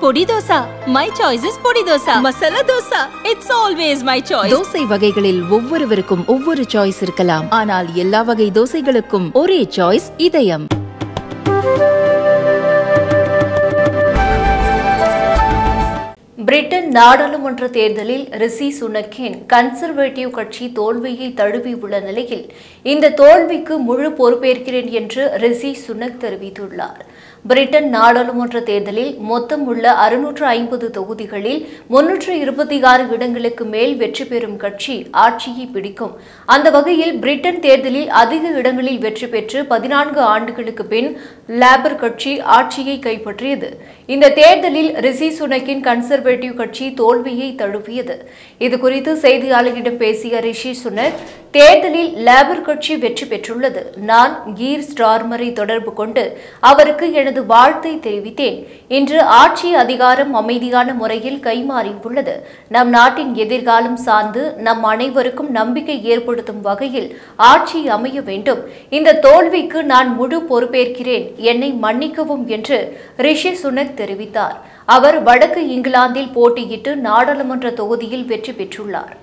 பொடி dosa my choice is podi dosa masala dosa it's always my choice தோசை வகைகளில் ஒவ்வொருவருக்கும் ஒவ்வொரு சாய்ஸ் இருக்கலாம் ஆனால் எல்லா வகை தோசைகளுக்கும் ஒரே சாய்ஸ் இதயம் பிரிட்டன் நாடாளுமன்ற தேர்தலில் ரிஷி சுனக்கின் கன்சர்வேட்டிவ் கட்சி தோல்வியை தழுவியுள்ள நிலையில் இந்த தோல்விக்கு முழு பொறுப்பேற்கிறேன் என்று ரிஷி சுனக் தெரிவித்துள்ளார் பிரிட்டன் நாடாளுமன்ற தேர்தலில் மொத்தம் உள்ள அறுநூற்று ஐம்பது தொகுதிகளில் முன்னூற்று இருபத்தி ஆறு இடங்களுக்கு மேல் வெற்றி பெறும் கட்சி ஆட்சியை பிடிக்கும் அந்த வகையில் பிரிட்டன் தேர்தலில் அதிக இடங்களில் வெற்றி பெற்று பதினான்கு ஆண்டுகளுக்கு பின் லேபர் கட்சி ஆட்சியை கைப்பற்றியது இந்த தேர்தலில் ரிஷி சுனக்கின் கன்சர்வேட்டிவ் கட்சி தோல்வியை தழுவியது இதுகுறித்து செய்தியாளர்களிடம் பேசிய ரிஷி சுனக் தேர்தலில் லேபர் கட்சி வெற்றி பெற்றுள்ளது நான் கீர் ஸ்டார்மரை தொடர்பு கொண்டு அவருக்கு எனது வாழ்த்தை தெரிவித்தேன் இன்று ஆட்சி அதிகாரம் அமைதியான முறையில் கைமாறியுள்ளது நம் நாட்டின் எதிர்காலம் சார்ந்து நம் அனைவருக்கும் நம்பிக்கை ஏற்படுத்தும் வகையில் ஆட்சி அமைய வேண்டும் இந்த தோல்விக்கு நான் முழு பொறுப்பேற்கிறேன் என்னை மன்னிக்கவும் என்று ரிஷி சுனக் தெரிவித்தார் அவர் வடக்கு இங்கிலாந்தில் போட்டியிட்டு நாடாளுமன்ற தொகுதியில் வெற்றி பெற்றுள்ளார்